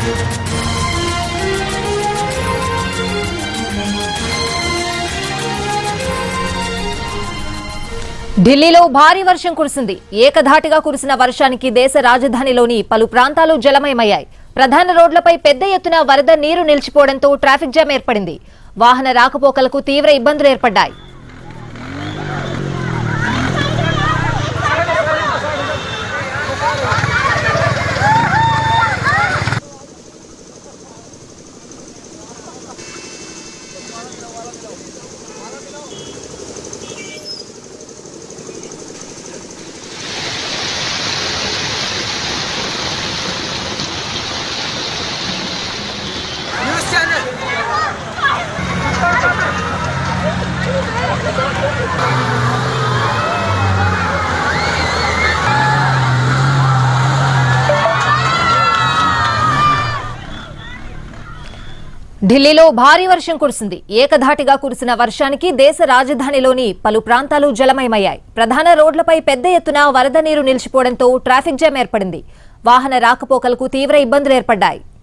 ఢిల్లీలో భారీ వర్షం కురిసింది ఏకధాటిగా కురిసిన వర్షానికి దేశ రాజధానిలోని పలు ప్రాంతాలు జలమయమయ్యాయి ప్రధాన రోడ్లపై పెద్ద ఎత్తున వరద నీరు నిలిచిపోవడంతో ట్రాఫిక్ జామ్ ఏర్పడింది వాహన రాకపోకలకు తీవ్ర ఇబ్బందులు ఏర్పడ్డాయి న్యూస్ ఛానల్ ఢిల్లీలో భారీ వర్షం కురిసింది ఏకధాటిగా కురిసిన వర్షానికి దేశ రాజధానిలోని పలు ప్రాంతాలు జలమయమయ్యాయి ప్రధాన రోడ్లపై పెద్ద ఎత్తున వరద నీరు నిలిచిపోవడంతో ట్రాఫిక్ జామ్ ఏర్పడింది వాహన రాకపోకలకు తీవ్ర ఇబ్బందులు ఏర్పడ్డాయి